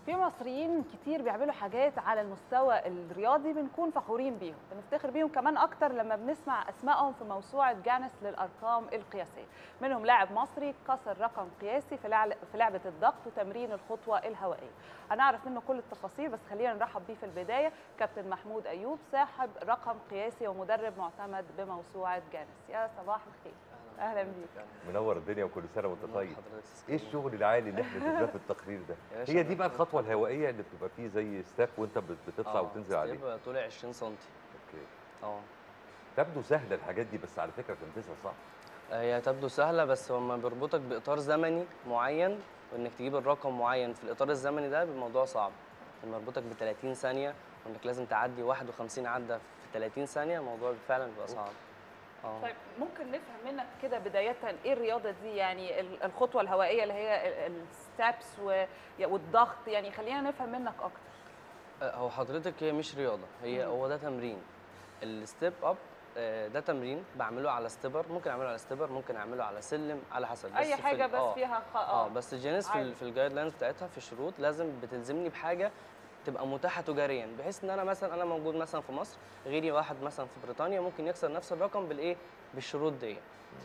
في مصريين كتير بيعملوا حاجات على المستوى الرياضي بنكون فخورين بيهم بنفتخر بيهم كمان اكتر لما بنسمع اسمائهم في موسوعه جانس للارقام القياسيه منهم لاعب مصري كسر رقم قياسي في لعل- في لعبه الضغط وتمرين الخطوه الهوائيه هنعرف منه كل التفاصيل بس خلينا نرحب بيه في البدايه كابتن محمود ايوب صاحب رقم قياسي ومدرب معتمد بموسوعه جانس يا صباح الخير اهلا بيك منور الدنيا وكل سنه وانت طيب حضرتك ايه الشغل العالي اللي احنا شفناه في التقرير ده يا باشا هي دي بقى الخطوه الهوائيه اللي بتبقى فيه زي ستاب وانت بت- بتطلع وتنزل عليه يبقى طول 20 سم اوكي اه تبدو سهله الحاجات دي بس على فكره تنفيذها صعب هي تبدو سهله بس لما بيربطك باطار زمني معين وانك تجيب الرقم معين في الاطار الزمني ده الموضوع صعب لما يربطك ب 30 ثانيه وانك لازم تعدي 51 عده في 30 ثانيه الموضوع فعلا بيبقى صعب اه طيب ممكن نفهم منك كده بداية ايه الرياضة دي يعني ال- الخطوة الهوائية اللي هي الستابس والضغط يعني خلينا نفهم منك اكتر آه، هو حضرتك هي مش رياضه هي مم. هو ده تمرين الستيب اب آه، ده تمرين بعمله على ستيبر ممكن اعمله على ستيبر ممكن اعمله على سلم على حسب بس اي في حاجة ال- بس آه. فيها خ... اه بس الجينيس في, عادي. ال- في الجايد لاينز بتاعتها في الشروط لازم بتلزمني بحاجه تبقى متاحه تجاريا بحيث ان انا مثلا انا موجود مثلا في مصر غيري واحد مثلا في بريطانيا ممكن يكسر نفس الرقم بالايه بالشروط دي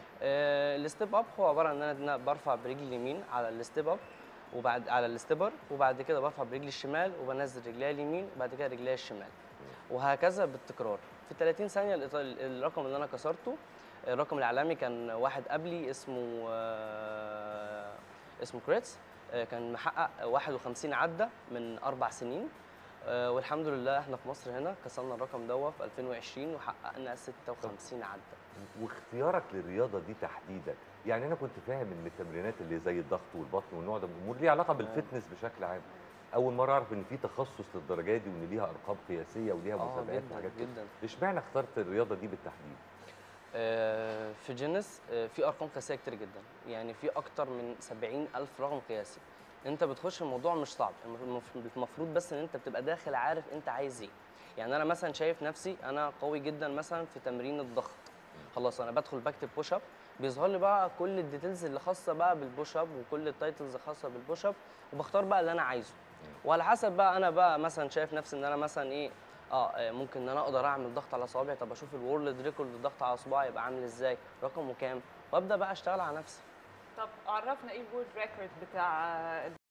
آه الستيب اب هو عباره عن ان انا برفع برجلي اليمين على الستيب اب وبعد على الستيبر وبعد كده برفع برجلي الشمال وبنزل رجلي اليمين وبعد كده رجلي الشمال وهكذا بالتكرار في 30 ثانيه الإط- الرقم اللي انا كسرته الرقم العالمي كان واحد قبلي اسمه آه، اسمه كريتس آه، كان محقق 51 عده من اربع سنين آه، والحمد لله احنا في مصر هنا كسرنا الرقم ده في 2020 وحققنا 56 عده واختيارك للرياضه دي تحديدا يعني انا كنت فاهم ان التمرينات اللي زي الضغط والبطن والنوع ده من الامور ليها علاقه بالفتنس بشكل عام اول مره اعرف ان في تخصص للدرجه دي وان ليها ارقام قياسيه وليها اه مسابقات جدا وحاجات كده جدا اشمعنى اخترت الرياضه دي بالتحديد آه، في جينيس آه، في ارقام قياسيه كتير جدا يعني في اكتر من 70 الف رقم قياسي انت بتخش الموضوع مش صعب المف- المفروض بس ان انت بتبقى داخل عارف انت عايز ايه يعني انا مثلا شايف نفسي انا قوي جدا مثلا في تمرين الضغط خلاص انا بدخل بكتب بوش اب بيظهر لي بقى كل الديتيلز اللي خاصه بقى بالبوش اب وكل التايتلز الخاصه بالبوش اب وبختار بقى اللي انا عايزه وعلى حسب بقى انا بقى مثلا شايف نفسي ان انا مثلا ايه اه آه، ممكن ان انا اقدر اعمل ضغط على صوابعي طب اشوف الورلد ريكورد الضغط على صباعي يبقى عامل ازاي رقمه كام وابدا بقى اشتغل على نفسي طب عرفنا ايه الورد ريكورد بتاع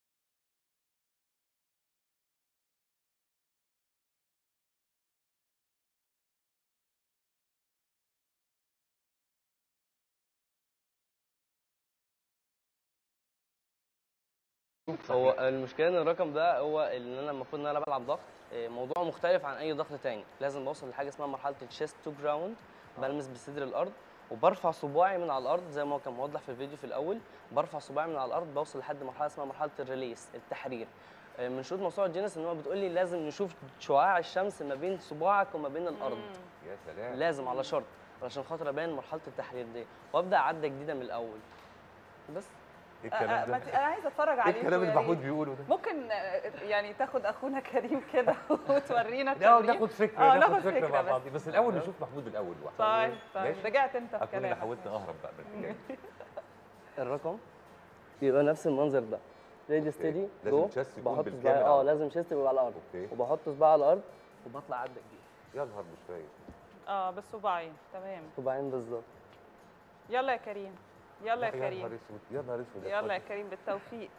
هو المشكله ان الرقم ده هو ان انا المفروض ان انا بلعب ضغط آه، موضوع مختلف عن اي ضغط تاني لازم بوصل لحاجه اسمها مرحله الشيست تو جراوند بلمس بصدر الارض وبرفع صباعي من على الارض زي ما هو كان موضح في الفيديو في الاول برفع صباعي من على الارض بوصل لحد مرحله اسمها مرحله الريليس التحرير آه، من شروط موسوعه جينيس ان هو بتقول لي لازم نشوف شعاع الشمس ما بين صباعك وما بين الارض مم. يا سلام لازم على شرط علشان خاطر ابين مرحله التحرير دي وابدا عده جديده من الاول بس ايه آه، آه، الكلام ما ده ت- انا عايزه اتفرج ايه عليه الكلام اللي يا محمود ريت. بيقوله ده ممكن آه، يعني تاخد اخونا كريم كده وتورينا لا التمرين ناخد فكره آه، ناخد ناخد فكره فكرة مع بس. بعض بس الاول نشوف محمود الاول لوحده طيب طيب ماشي؟ رجعت انت في اكون انا كلامك حاولت اهرب بقى من الحكايه الرقم بيبقى نفس المنظر ده ريدي ستيدي لازم جو الشاست يكون بحط بالكامل صباعي على اه الأرض. لازم شيست يبقى على الارض اوكي وبحط صباعي على الارض وبطلع عده جديده يا نهار مش فايق اه بالصباعين تمام صباعين بالظبط يلا يا كريم يلا يا نهار كريم اسود يا نهار اسود يلا يا كريم بالتوفيق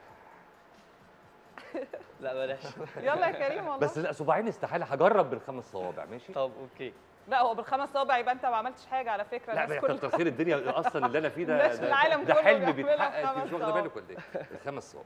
لا بلاش يلا يا كريم والله بس لا صباعين استحاله هجرب بالخمس صوابع ماشي طب اوكي لا هو بالخمس صوابع يبقى انت ما عملتش حاجه على فكره لا الناس يا كلها- كتر خير الدنيا اصلا اللي انا فيه ده الناس في ده- العالم ده كله حلم بيعملها بيتحقق انت بخمس مش واخده صوابع. بالك ولا ايه الخمس صوابع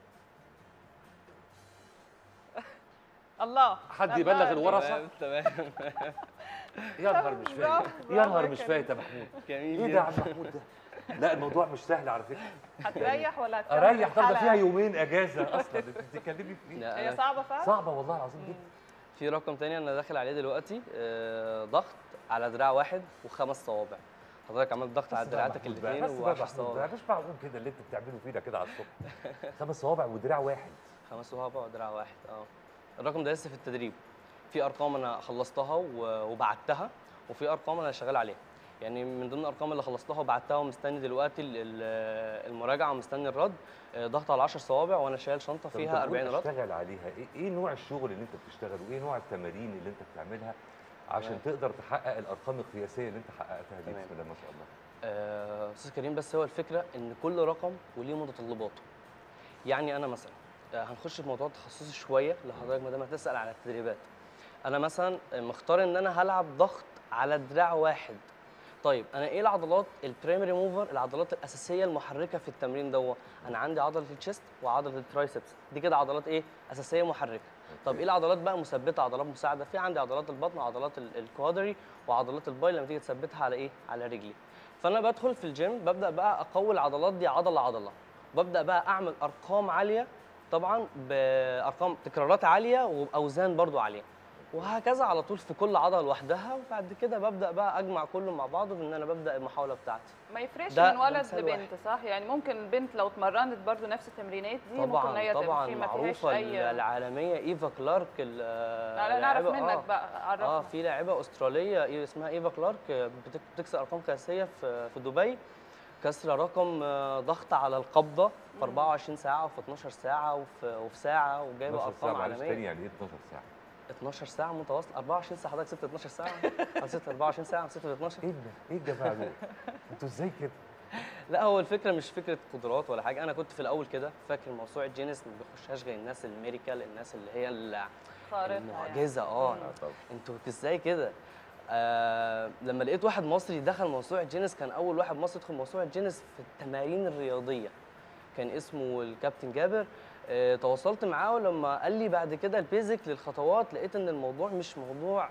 الله حد الله يبلغ يرضيك. الورا صح تمام يا نهار مش فايت برافو، يا برافو نهار يا مش كريم. فايت يا محمود جميل ايه ده يا عم محمود ده لا الموضوع مش سهل على فكره هتريح ولا هتكمل اريح طب ده الحلقة؟ فيها يومين اجازه اصلا انت بتتكلمي في ايه لا، هي أنا- صعبه فعلا صعبه والله العظيم جدا في رقم تاني انا داخل عليه دلوقتي آه، ضغط على دراع واحد وخمس صوابع حضرتك عملت ضغط على بس بقى دراعاتك محمود بقى، الاثنين بس بقى و10 محمود بقى، صوابع مش معقول كده اللي انت بتعمله فينا كده على الصبح خمس صوابع ودراع واحد خمس صوابع ودراع واحد اه الرقم ده لسه في التدريب في ارقام انا خلصتها و- وبعتها وفي ارقام انا شغال عليها يعني من ضمن الارقام اللي خلصتها وبعتها ومستني دلوقتي ال- ال- المراجعه ومستني الرد آه، ضغط على 10 صوابع وانا شايل شنطه طب فيها أنت بتقول 40 رد اشتغل عليها ايه ايه نوع الشغل اللي انت بتشتغله وايه نوع التمارين اللي انت بتعملها عشان تمام. تقدر تحقق الارقام القياسيه اللي انت حققتها دي تمام. بسم الله ما شاء الله آه، استاذ كريم بس هو الفكره ان كل رقم وليه متطلباته يعني انا مثلا آه، هنخش في موضوع تخصصي شويه لحضرتك ما دام هتسال على التدريبات انا مثلا مختار ان انا هلعب ضغط على دراع واحد طيب انا ايه العضلات البريمري موفر العضلات الاساسيه المحركه في التمرين دوا انا عندي عضله الشيست وعضله الترايسبس دي كده عضلات ايه اساسيه محركه طب ايه العضلات بقى مثبته عضلات مساعده في عندي عضلات البطن وعضلات ال- الكوادري وعضلات الباي لما تيجي تثبتها على ايه على رجلي فانا بدخل في الجيم ببدا بقى اقوي العضلات دي عضله عضله وببدا بقى اعمل ارقام عاليه طبعا بارقام تكرارات عاليه وباوزان برضو عاليه وهكذا على طول في كل عضله لوحدها وبعد كده ببدا بقى اجمع كله مع بعضه بان انا ببدا المحاوله بتاعتي ما يفرقش ده من ولد مثال لبنت صح يعني ممكن البنت لو اتمرنت برضو نفس التمرينات دي ممكن طبعا هي تبقى طبعا في- ما فيهاش معروفه اي العالميه ايفا كلارك ال- لا نعرف لاعبة- منك آه. بقى عرفنا اه في لاعبه استراليه إيه اسمها ايفا كلارك آه، بتك- بتكسر ارقام قياسيه في في دبي كسر رقم آه، ضغط على القبضه في 24 ساعه وفي 12 ساعه وفي وفي ساعه وجايبه 12 ساعه ارقام معلش تاني عالميه يعني ايه 12 ساعه 12 ساعه متواصله 24 ساعه حضرتك سبت 12 ساعه انا سبت 24 ساعه أنا سبت 12 ايه ده ايه الجماعه دول انتوا ازاي كده لا هو الفكره مش فكره قدرات ولا حاجه انا كنت في الاول كده فاكر موسوعه جينيس ما بيخشهاش غير الناس الميريكال الناس اللي هي ال- خارقة يعني. المعجزه اه آه طبعا انتوا ازاي كده آه لما لقيت واحد مصري دخل موسوعه جينيس كان اول واحد مصري يدخل موسوعه جينيس في التمارين الرياضيه كان اسمه الكابتن جابر آه تواصلت معاه ولما قال لي بعد كده البيزك للخطوات لقيت ان الموضوع مش موضوع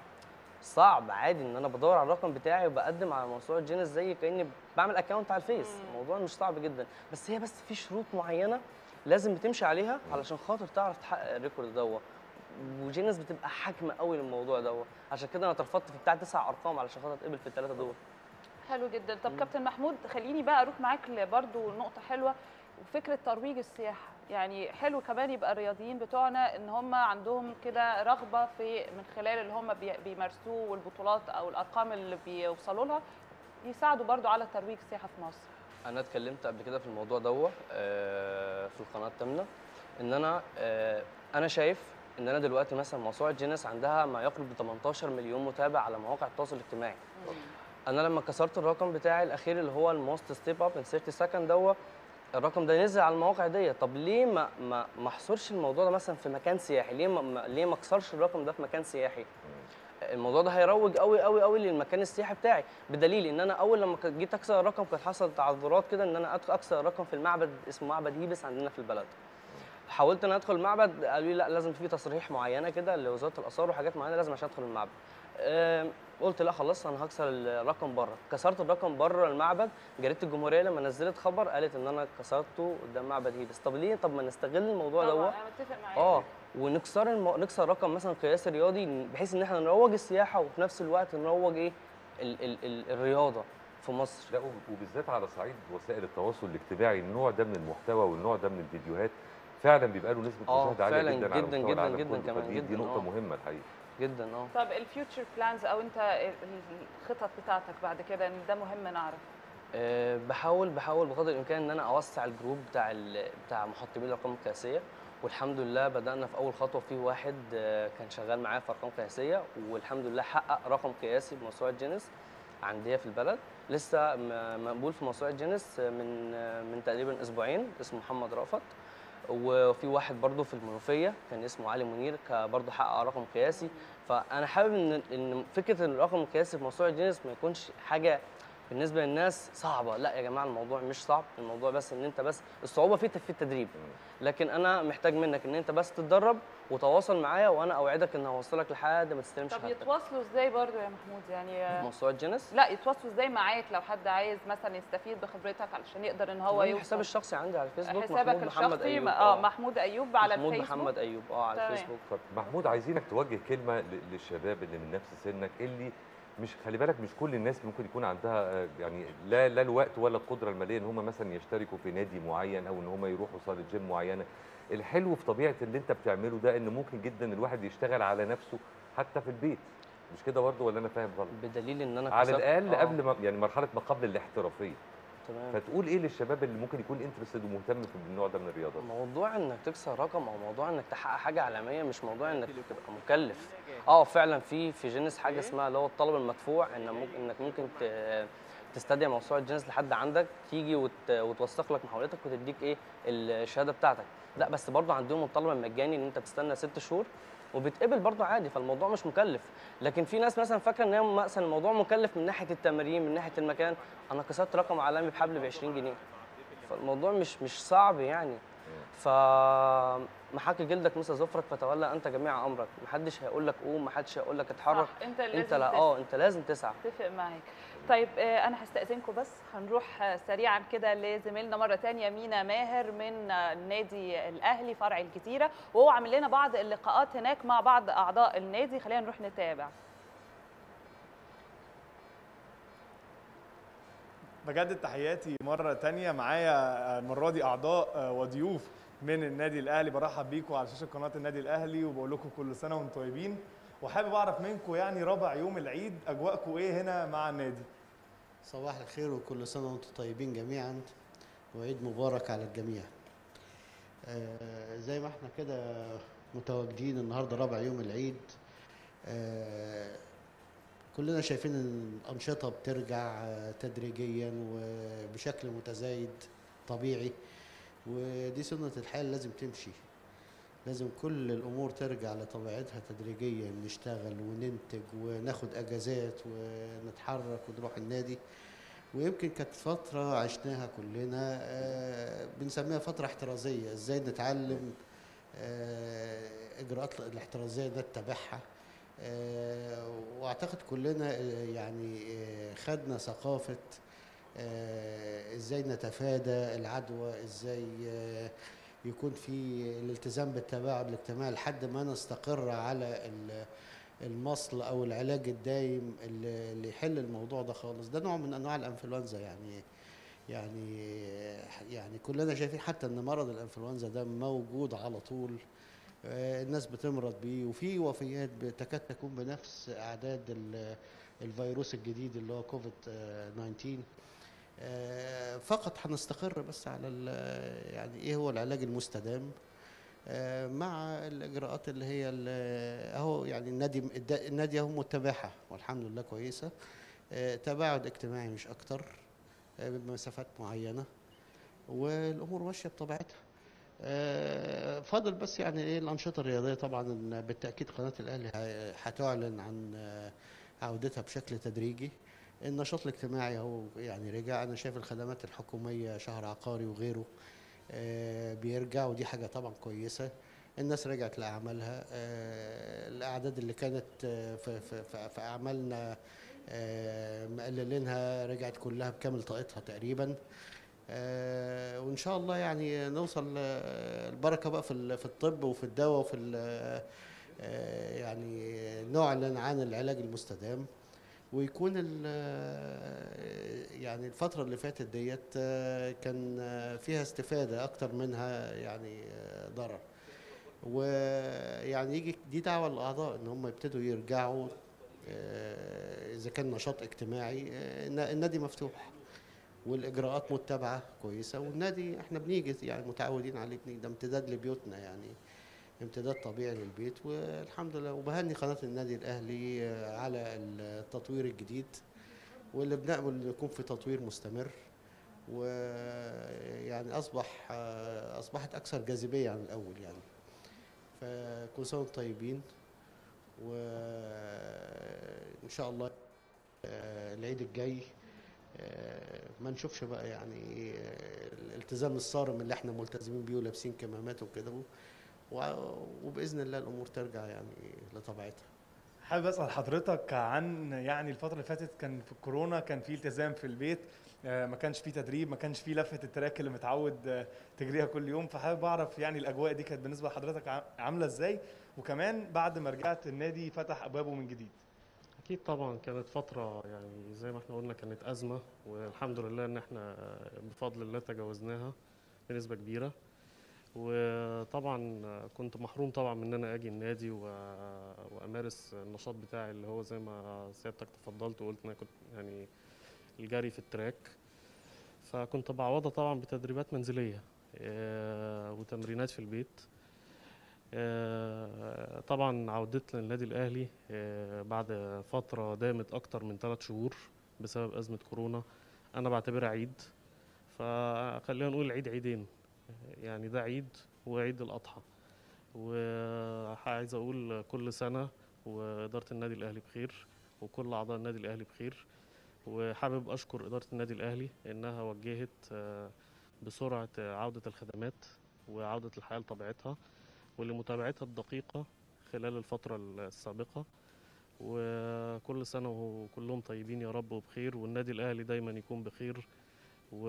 صعب عادي ان انا بدور على الرقم بتاعي وبقدم على موسوعه جينيس زي كاني بعمل اكونت على الفيس مم. الموضوع مش صعب جدا بس هي بس في شروط معينه لازم بتمشي عليها علشان خاطر تعرف تحقق الريكورد دوت وجينيس بتبقى حاكمه قوي للموضوع دوت عشان كده انا اترفضت في بتاع تسع ارقام علشان خاطر اتقبل في الثلاثه دول حلو جدا طب مم. كابتن محمود خليني بقى اروح معاك برضو نقطه حلوه وفكره ترويج السياحه يعني حلو كمان يبقى الرياضيين بتوعنا ان هم عندهم كده رغبه في من خلال اللي هم بي- بيمارسوه والبطولات او الارقام اللي بيوصلوا لها يساعدوا برضو على ترويج السياحه في مصر انا اتكلمت قبل كده في الموضوع دوت آه، في القناه الثامنه ان انا آه، انا شايف ان انا دلوقتي مثلا موسوعه جينيس عندها ما يقرب ل 18 مليون متابع على مواقع التواصل الاجتماعي انا لما كسرت الرقم بتاعي الاخير اللي هو الموست ستيب اب ان 30 سكند دوت الرقم ده نزل على المواقع دي طب ليه ما ما ما احصرش الموضوع ده مثلا في مكان سياحي ليه ما ما- ليه ما اكسرش الرقم ده في مكان سياحي الموضوع ده هيروج قوي قوي قوي للمكان السياحي بتاعي بدليل ان انا اول لما ك- جيت اكسر الرقم كانت حصلت تعذرات كده ان انا أدخل اكسر الرقم في المعبد اسمه معبد هيبس عندنا في البلد حاولت ان ادخل المعبد قالوا لي لا لازم في تصريح معينه كده لوزاره الاثار وحاجات معينه لازم عشان ادخل المعبد آم، قلت لا خلاص انا هكسر الرقم بره كسرت الرقم بره المعبد جريده الجمهوريه لما نزلت خبر قالت ان انا كسرته قدام معبد هيبس طب ليه طب ما نستغل الموضوع طبعا دوت انا متفق معاك اه ونكسر الم... نكسر رقم مثلا قياسي رياضي بحيث ان احنا نروج السياحه وفي نفس الوقت نروج ايه ال... ال... ال... الرياضه في مصر لا وب- وبالذات على صعيد وسائل التواصل الاجتماعي النوع ده من المحتوى والنوع ده من الفيديوهات فعلا بيبقى له نسبه آه، مشاهده عاليه فعلاً جدا على جداً مستوى جداً العالم جداً كله. كمان، فدي- دي جداً، نقطه آه. مهمه الحقيقه جدا اه طب الفيوتشر بلانز او انت ال- الخطط بتاعتك بعد كده ان ده مهم نعرف آه، بحاول بحاول بقدر الامكان ان انا اوسع الجروب بتاع ال... بتاع محطمين الارقام القياسيه والحمد لله بدانا في اول خطوه في واحد آه، كان شغال معايا في ارقام قياسيه والحمد لله حقق رقم قياسي بموسوعه جينيس عندي في البلد لسه م- مقبول في موسوعه جينيس من آه، من تقريبا اسبوعين اسمه محمد رأفت وفي واحد برضه في المنوفيه كان اسمه علي منير ك- برضه حقق رقم قياسي فانا حابب ان ان فكره ان الرقم القياسي في موسوعه جينيس ما يكونش حاجه بالنسبه للناس صعبه لا يا جماعه الموضوع مش صعب الموضوع بس ان انت بس الصعوبه في في التدريب لكن انا محتاج منك ان انت بس تتدرب وتواصل معايا وانا اوعدك ان هوصلك لحد ما تستلمش طب شهادتك يتواصلوا ازاي برضو يا محمود يعني موسوعه جينيس لا يتواصلوا ازاي معاك لو حد عايز مثلا يستفيد بخبرتك علشان يقدر ان هو هو يوصل الحساب الشخصي عندي على الفيسبوك حسابك محمود محمد الشخصي ايوب اه محمود ايوب على محمود الفيسبوك محمد ايوب اه على تمام. الفيسبوك طب محمود عايزينك توجه كلمه ل- للشباب اللي من نفس سنك اللي مش خلي بالك مش كل الناس ممكن يكون عندها آه، يعني لا لا الوقت ولا القدره الماليه ان هم مثلا يشتركوا في نادي معين او ان هم يروحوا صاله جيم معينه الحلو في طبيعه اللي انت بتعمله ده ان ممكن جدا الواحد يشتغل على نفسه حتى في البيت مش كده برضه ولا انا فاهم غلط بدليل ان انا على كسبت- الاقل آه، قبل ما يعني مرحله ما قبل الاحترافيه تمام فتقول ايه للشباب اللي ممكن يكون انترستد ومهتم في النوع ده من الرياضه موضوع انك تكسر رقم او موضوع انك تحقق حاجه عالميه مش موضوع انك تبقى مكلف اه فعلا في في جينيس حاجه اسمها اللي هو الطلب المدفوع ان ممكن انك ممكن ت- تستدعي موسوعه جينيس لحد عندك تيجي وت... وتوثق لك محاولتك وتديك ايه الشهاده بتاعتك لا بس برضه عندهم الطلب المجاني ان انت بتستنى ست شهور وبتقبل برضه عادي فالموضوع مش مكلف لكن في ناس مثلا فاكره ان هي مثلا الموضوع مكلف من ناحيه التمرين من ناحيه المكان انا كسرت رقم عالمي بحبل ب 20 جنيه فالموضوع مش مش صعب يعني فمحك جلدك مثل ظفرك فتولى انت جميع امرك محدش هيقول لك قوم محدش هيقول لك اتحرك صح انت اللي انت لازم لا تسعى. اه انت لازم تسعى اتفق معاك طيب آه، انا هستأذنكم بس هنروح آه، سريعا كده لزميلنا مره تانية مينا ماهر من آه، النادي الاهلي فرع الجزيره وهو عامل لنا بعض اللقاءات هناك مع بعض اعضاء النادي خلينا نروح نتابع بجدد تحياتي مرة تانية معايا المرة دي أعضاء وضيوف من النادي الأهلي برحب بيكم على شاشة قناة النادي الأهلي وبقول لكم كل سنة وأنتم طيبين وحابب أعرف منكم يعني رابع يوم العيد أجواءكم إيه هنا مع النادي؟ صباح الخير وكل سنة وانتم طيبين جميعا وعيد مبارك على الجميع آه زي ما احنا كده متواجدين النهاردة رابع يوم العيد آه كلنا شايفين ان الأنشطة بترجع آه، تدريجيا وبشكل متزايد طبيعي ودي سنة الحياة اللي لازم تمشي لازم كل الأمور ترجع لطبيعتها تدريجيا نشتغل وننتج وناخد أجازات ونتحرك ونروح النادي ويمكن كانت فترة عشناها كلنا آه، بنسميها فترة احترازية ازاي نتعلم آه، إجراءات الاحترازية نتبعها آه، واعتقد كلنا آه، يعني آه، خدنا ثقافة آه، ازاي نتفادى العدوى ازاي آه، يكون في الالتزام بالتباعد الاجتماعي لحد ما نستقر على ال- المصل او العلاج الدايم اللي اللي يحل الموضوع ده خالص ده نوع من انواع الانفلونزا يعني يعني يعني كلنا شايفين حتى ان مرض الانفلونزا ده موجود على طول آه، الناس بتمرض بيه وفي وفيات تكاد تكون بنفس اعداد ال- الفيروس الجديد اللي هو كوفيد آه، 19 آه، فقط هنستقر بس على ال- يعني ايه هو العلاج المستدام آه، مع الاجراءات اللي هي ال- اهو يعني النادي الد- النادي اهو متبعها والحمد لله كويسه آه، تباعد اجتماعي مش اكتر آه، بمسافات معينه والامور ماشيه بطبيعتها آه، فاضل بس يعني ايه الانشطه الرياضيه طبعا إن بالتاكيد قناه الاهلي ه- هتعلن عن آه، عودتها بشكل تدريجي النشاط الاجتماعي اهو يعني رجع انا شايف الخدمات الحكوميه شهر عقاري وغيره آه، بيرجع ودي حاجه طبعا كويسه الناس رجعت لاعمالها آه، الاعداد اللي كانت آه، في في في- في اعمالنا آه، مقللينها رجعت كلها بكامل طاقتها تقريبا آه، وان شاء الله يعني نوصل آه، البركه بقى في ال- في الطب وفي الدواء وفي ال- آه، يعني نعلن عن العلاج المستدام ويكون ال- يعني الفترة اللي فاتت ديت آه، كان آه، فيها استفادة أكتر منها يعني آه، ضرر ويعني يجي دي دعوة للأعضاء إن هم يبتدوا يرجعوا آه، إذا كان نشاط اجتماعي آه، النا- النادي مفتوح والإجراءات متبعة كويسة والنادي إحنا بنيجي يعني متعودين عليه بنيجي ده امتداد لبيوتنا يعني امتداد طبيعي للبيت والحمد لله وبهني قناة النادي الأهلي آه، على التطوير الجديد واللي بنأمل إنه يكون في تطوير مستمر ويعني أصبح آه، أصبحت أكثر جاذبية عن الأول يعني فكل سنة وانتم طيبين وإن شاء الله آه، العيد الجاي آه، ما نشوفش بقى يعني آه، الالتزام الصارم اللي احنا ملتزمين بيه ولابسين كمامات وكده و- وباذن الله الامور ترجع يعني لطبيعتها حابب اسال حضرتك عن يعني الفتره اللي فاتت كان في الكورونا كان في التزام في البيت آه، ما كانش في تدريب ما كانش في لفه التراك اللي متعود آه، تجريها كل يوم فحابب اعرف يعني الاجواء دي كانت بالنسبه لحضرتك ع- عامله ازاي وكمان بعد ما رجعت النادي فتح ابوابه من جديد أكيد طبعا كانت فترة يعني زي ما احنا قلنا كانت أزمة والحمد لله إن احنا بفضل الله تجاوزناها بنسبة كبيرة وطبعا كنت محروم طبعا من ان انا اجي النادي و... وامارس النشاط بتاعي اللي هو زي ما سيادتك تفضلت وقلت ان انا كنت يعني الجري في التراك فكنت بعوضها طبعا بتدريبات منزليه آه، وتمرينات في البيت آه، طبعا عودت للنادي الاهلي آه، بعد فتره دامت اكتر من ثلاث شهور بسبب ازمه كورونا انا بعتبرها عيد فخلينا نقول العيد عيدين يعني ده عيد وعيد الاضحى وعايز اقول كل سنه واداره النادي الاهلي بخير وكل اعضاء النادي الاهلي بخير وحابب اشكر اداره النادي الاهلي انها وجهت آه، بسرعه عوده الخدمات وعوده الحياه لطبيعتها ولمتابعتها الدقيقه خلال الفتره السابقه وكل سنه وكلهم طيبين يا رب وبخير والنادي الاهلي دايما يكون بخير و...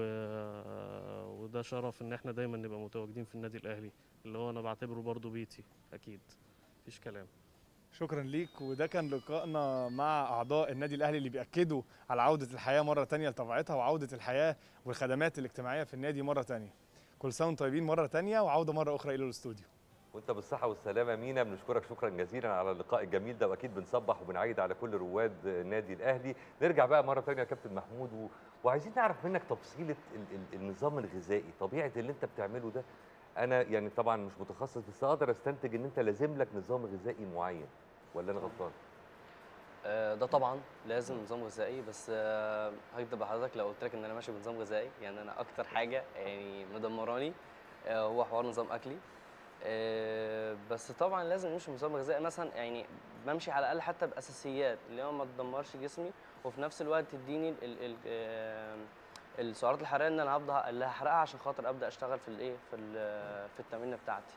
وده شرف ان احنا دايما نبقى متواجدين في النادي الاهلي اللي هو انا بعتبره برضو بيتي اكيد مفيش كلام شكرا ليك وده كان لقائنا مع اعضاء النادي الاهلي اللي بياكدوا على عوده الحياه مره تانية لطبيعتها وعوده الحياه والخدمات الاجتماعيه في النادي مره تانية كل سنه وانتم طيبين مره تانية وعوده مره اخرى الى الاستوديو وانت بالصحه والسلامه مينا بنشكرك شكرا جزيلا على اللقاء الجميل ده واكيد بنصبح وبنعيد على كل رواد النادي الاهلي نرجع بقى مره ثانيه يا كابتن محمود و... وعايزين نعرف منك تفصيله ال... ال... النظام الغذائي طبيعه اللي انت بتعمله ده انا يعني طبعا مش متخصص بس اقدر استنتج ان انت لازم لك نظام غذائي معين ولا انا غلطان آه، ده طبعا لازم نظام غذائي بس آه، هكدب بحضرتك لو قلت لك ان انا ماشي بنظام غذائي يعني انا اكتر حاجه يعني مدمراني آه، هو حوار نظام اكلي آه، بس طبعا لازم نمشي بنظام غذائي مثلا يعني بمشي على الاقل حتى باساسيات اللي هو ما تدمرش جسمي وفي نفس الوقت تديني ال ال آه، السعرات الحراريه ان انا هفضل اللي هحرقها عشان خاطر ابدا اشتغل في الايه في ال- في التمرين بتاعتي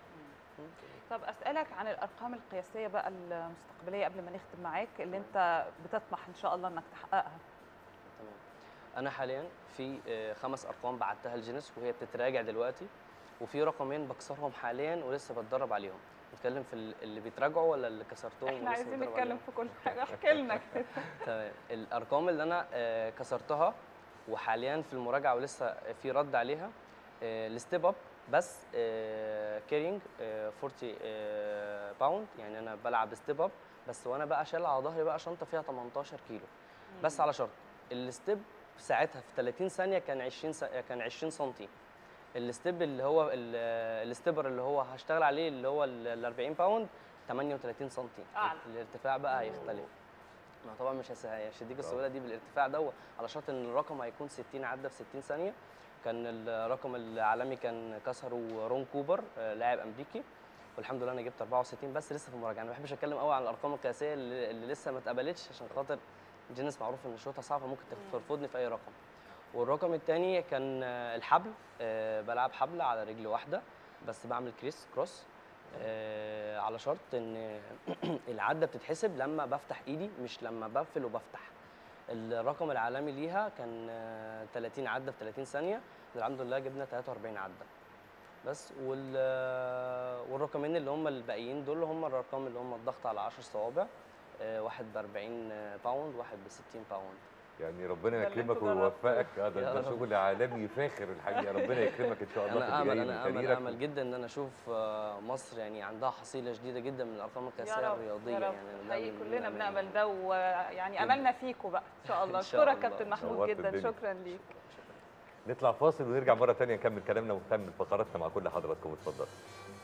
طب اسالك عن الارقام القياسيه بقى المستقبليه قبل ما نختم معاك اللي انت بتطمح ان شاء الله انك تحققها تمام انا حاليا في آه، خمس ارقام بعتها لجينيس وهي بتتراجع دلوقتي وفي رقمين بكسرهم حاليا ولسه بتدرب عليهم نتكلم في ال- اللي بيتراجعوا ولا اللي كسرتهم احنا ولسه عايزين بتدرب نتكلم عليهم؟ في كل حاجه احكي لنا كده. تمام الارقام اللي انا آه، كسرتها وحاليا في المراجعه ولسه في رد عليها آه، الستيب اب بس كيرينج 40 آه، باوند يعني انا بلعب ستيب اب بس وانا بقى شايل على ظهري بقى شنطه فيها 18 كيلو بس على شرط الستيب ساعتها في 30 ثانيه كان 20 س... كان 20 سم الستيب اللي هو ال- الستيبر اللي هو هشتغل عليه اللي هو ال 40 باوند 38 سم أعلى. الارتفاع بقى هيختلف ما طبعا مش هس- مش هديك السهوله دي بالارتفاع ده على شرط ان الرقم هيكون 60 عدى في 60 ثانيه كان الرقم العالمي كان كسره رون كوبر آه، لاعب امريكي والحمد لله انا جبت 64 بس لسه في المراجعه انا ما بحبش اتكلم قوي عن الارقام القياسيه اللي, اللي لسه ما اتقبلتش عشان خاطر جينيس معروف ان شوطها صعبه ممكن ترفضني في اي رقم والرقم الثاني كان آه، الحبل آه، بلعب حبل على رجل واحده بس بعمل كريس كروس آه، على شرط ان العده بتتحسب لما بفتح ايدي مش لما بقفل وبفتح الرقم العالمي ليها كان آه، 30 عده في 30 ثانيه الحمد لله جبنا 43 عده بس وال آه، والرقمين اللي هم الباقيين دول هم الارقام اللي هم الضغط على 10 صوابع آه، واحد ب 40 باوند واحد ب 60 باوند يعني ربنا ده اللي يكرمك انتوا جربتوه. ويوفقك اه يا ده ده رب. شغل عالمي فاخر الحقيقه ربنا يكرمك ان شاء الله انا في امل الجاي انا من امل كاريرك. امل جدا ان انا اشوف آه، مصر يعني عندها حصيله شديده جدا من الارقام القياسيه يا رب الرياضيه يا رب يعني ده حقيقي من- كلنا من- بنامل ده ويعني جدا. املنا فيكم بقى ان شاء الله إن شاء اشكرك الله. كابتن محمود نورت جدا الدنيا. شكرا ليك نطلع فاصل ونرجع مره ثانيه نكمل كلامنا ونكمل فقراتنا مع كل حضراتكم اتفضلوا